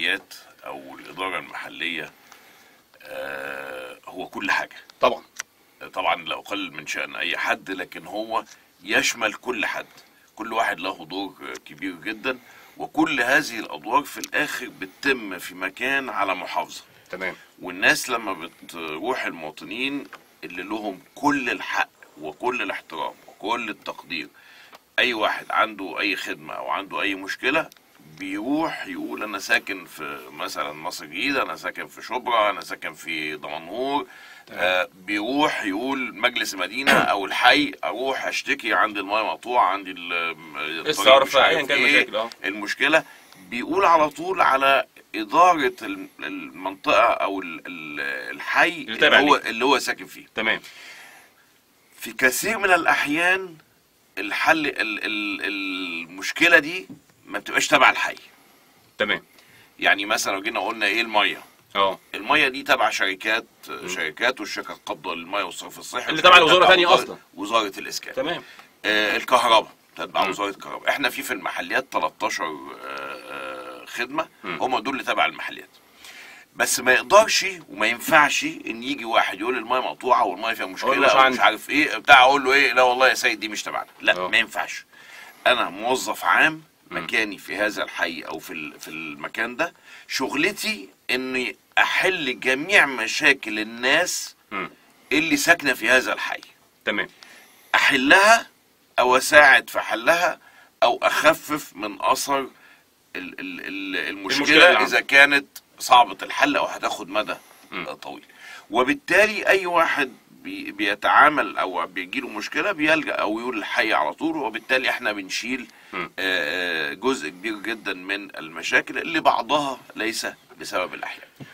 المحليات او الاداره المحليه آه، هو كل حاجه طبعا طبعا لا اقل من شان اي حد لكن هو يشمل كل حد كل واحد له دور كبير جدا وكل هذه الادوار في الاخر بتتم في مكان على محافظه تمام والناس لما بتروح المواطنين اللي لهم كل الحق وكل الاحترام وكل التقدير اي واحد عنده اي خدمه او عنده اي مشكله بيروح يقول انا ساكن في مثلا مصر الجديده انا ساكن في شبرا انا ساكن في دمنهور آه بيروح يقول مجلس المدينه او الحي اروح اشتكي عندي المايه مقطوعه عندي ال- الطريق الصرف، مش عارف أيا كان إيه، المشاكل، آه. المشكله بيقول على طول على اداره الم- المنطقه او ال- ال- الحي اللي تابع هو ليه. اللي هو ساكن فيه تمام في كثير من الاحيان الحل ال- ال- المشكله دي ما بتبقاش تبع الحي تمام يعني مثلا لو جينا قلنا ايه الميه اه الميه دي تبع شركات شركات والشركه القابضه للميه والصرف الصحي اللي تبع الوزارة تبع تانية وزارة- أصلا. وزاره الاسكان تمام آه الكهرباء تتبع مم. وزاره الكهرباء احنا في في المحليات 13 آه، آه، خدمه مم. هم دول اللي تبع المحليات بس ما يقدرش وما ينفعش ان يجي واحد يقول المايه مقطوعه والمايه فيها أقول مشكله له مش او عندي. مش عارف ايه بتاع اقول له ايه لا والله يا سيد دي مش تبعنا لا آه. ما ينفعش انا موظف عام مكاني في هذا الحي او في ال- في المكان ده شغلتي اني احل جميع مشاكل الناس مم. اللي ساكنه في هذا الحي تمام احلها او اساعد في حلها او اخفف من اثر ال- ال- ال- المشكلة المشكله اللي اذا كانت صعبه الحل او هتاخد مدى مم. طويل وبالتالي اي واحد بي- بيتعامل او بيجيله مشكله بيلجا او يقول الحي على طول وبالتالي احنا بنشيل مم. آه، آه، جزء كبير جدا من المشاكل اللي بعضها ليس بسبب الاحياء